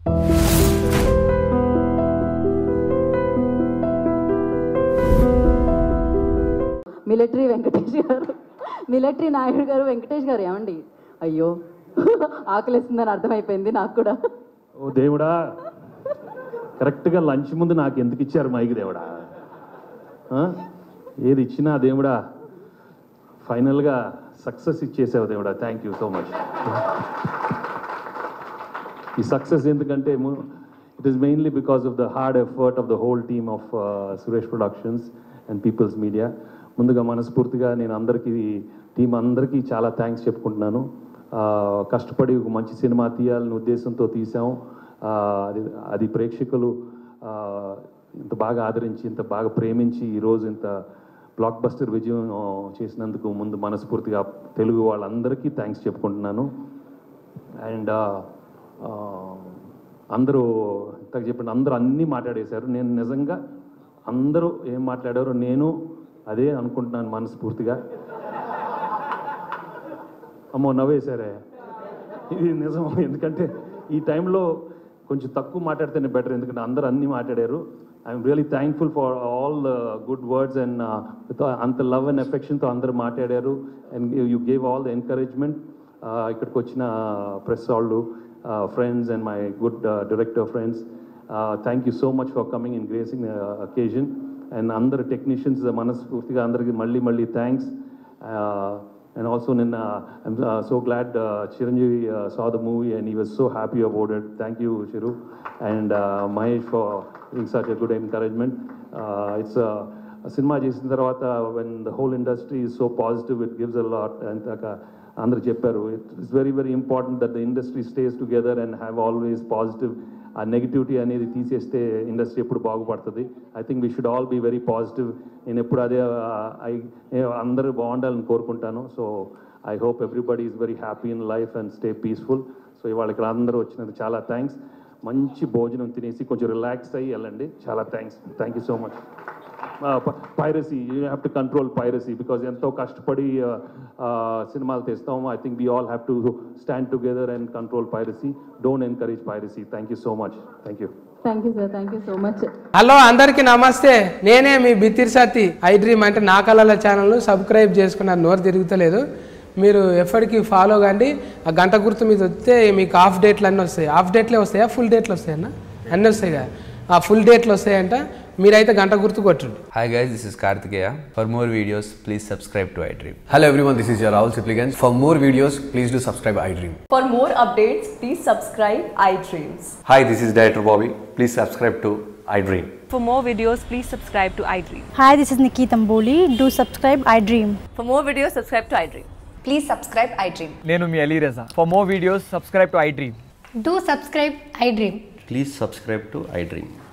Military Venkatesh గారు military Naidu గారు వెంకటేష్ గారు ఏమండి అయ్యో ఆకలిస్తుందని అర్థమైపోయింది నాకు కూడా ఓ దేవుడా కరెక్ట్గా లంచ్ ముందు నాకు ఎందుకు ఇచ్చారు మైక్ దేవుడా ఆ? ఏది ఇచ్చినా దేవుడా ఫైనల్గా సక్సెస్ ఇచ్చేసావు దేవుడా థ్యాంక్ యూ సో మచ్ ఈ సక్సెస్ ఎందుకంటే it is mainly because of the hard effort of the whole team of Suresh productions and peoples media ముందుగా మనస్ఫూర్తిగా నేను అందరికీ టీం అందరికీ చాలా థ్యాంక్స్ చెప్పుకుంటున్నాను ఆ, కష్టపడి ఒక మంచి సినిమా తీయాలనే ఉద్దేశంతో తీసాం ఆ, అది అది ప్రేక్షకులు ఆ, ఇంత బాగా ఆదరించి ఇంత బాగా ప్రేమించి ఈరోజు ఇంత బ్లాక్ బస్టర్ విజయం ఆ, చేసినందుకు ముందు మనస్ఫూర్తిగా తెలుగు వాళ్ళందరికీ థ్యాంక్స్ చెప్పుకుంటున్నాను అండ్ అందరూ ఇంతకు చెప్పిన అందరూ అన్నీ మాట్లాడేశారు నేను నిజంగా అందరూ ఏం మాట్లాడారో నేను అదే అనుకుంటున్నాను మనస్ఫూర్తిగా అమ్మో నవ్వేశారే ఇది నిజం ఎందుకంటే ఈ టైంలో కొంచెం తక్కువ మాట్లాడితేనే బెటర్ ఎందుకంటే అందరూ అన్నీ మాట్లాడారు I'm really thankful for all good words and అంత లవ్ అండ్ ఎఫెక్షన్తో అందరూ మాట్లాడారు and you gave all the encouragement ఇక్కడికి వచ్చిన ప్రెస్ వాళ్ళు friends and my good director friends thank you so much for coming in gracing occasion and అందరు technicians మనస్ఫూర్తిగా అందరికీ మళ్ళీ మళ్ళీ thanks and also Nina, I'm uh, so glad uh, Chiranjeevi uh, saw the movie and he was so happy about it. Thank you, Chiru, and uh, Mahesh for giving such a good encouragement. Uh, it's a, a cinema చేసిన తర్వాత when the whole industry is so positive, it gives a lot. And uh, అందరు చెప్పారు it's very very important that the industry stays together and have always positive ఆ negativity అనేది తీసేస్తే industry ఎప్పుడు బాగుపడుతుంది I think we should all be very positive నేను ఎప్పుడు అదే ఐ అందరూ బాగుండాలని కోరుకుంటాను so I hope everybody is very happy in life and stay peaceful so ఇవాళ ఇక్కడ అందరూ వచ్చినందుకు చాలా థ్యాంక్స్ మంచి భోజనం తినేసి కొంచెం రిలాక్స్ అయ్యి వెళ్ళండి చాలా thanks thank you so much piracy you have to control piracy because ఎంతో కష్టపడి uh, uh, సినిమాలు తెస్తాం I think we all have to stand together and control piracy don't encourage piracy thank you so much thank you thank you sir thank you so much hello అందరికీ నమస్తే నేనే మీ Bittiri Satti iDream అంటే నా కళల channel subscribe చేసుకున్నారు నోరు తిరుగుతలేదు మీరు ఎప్పటికీ ఫాలో కండి ఆ గంట గుర్తు మీద వస్తే మీకు హాఫ్ డేట్లు అన్నీ వస్తాయి హాఫ్ డేట్లే వస్తాయా ఫుల్ డేట్లు వస్తాయన్నా అన్నీ వస్తాయి కదా ఆ ఫుల్ డేట్లు వస్తాయంట మీరైతే గంట గుర్తు కొట్టండి Hi guys, this is Kartikeya. For more videos, please subscribe to iDream. Hello everyone, this is your Rahul Sipligans. For more videos, please do subscribe iDream. For more updates, please subscribe iDreams. Hi, this is Director Bobby. Please subscribe to iDream. For more videos, please subscribe to iDream. Hi, this is Nikki Tamboli. Do subscribe iDream. For more videos, subscribe to iDream. Please subscribe iDream. నేను మీ Ali Raza for more videos subscribe to iDream Do subscribe iDream. Please subscribe to iDream.